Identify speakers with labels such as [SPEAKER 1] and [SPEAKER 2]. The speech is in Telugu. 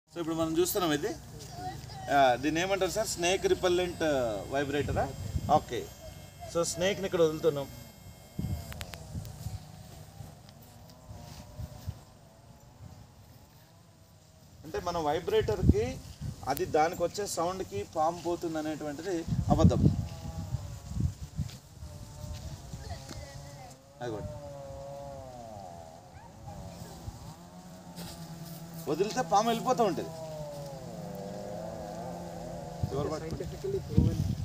[SPEAKER 1] సో ఇప్పుడు మనం చూస్తున్నాం ఇది ఆ, దీన్ని ఏమంటారు సార్ స్నేక్ రిపల్లెంట్ వైబ్రేటరా ఓకే సో స్నేక్ని ఇక్కడ వదులుతున్నాం అంటే మన వైబ్రేటర్కి అది దానికి వచ్చే సౌండ్కి పాము పోతుంది అనేటువంటిది అబద్ధం అదిగోండి వదిలితే పాము వెళ్ళిపోతూ ఉంటుంది ఎవరు పట్టుకుంటారు?
[SPEAKER 2] scientifically proven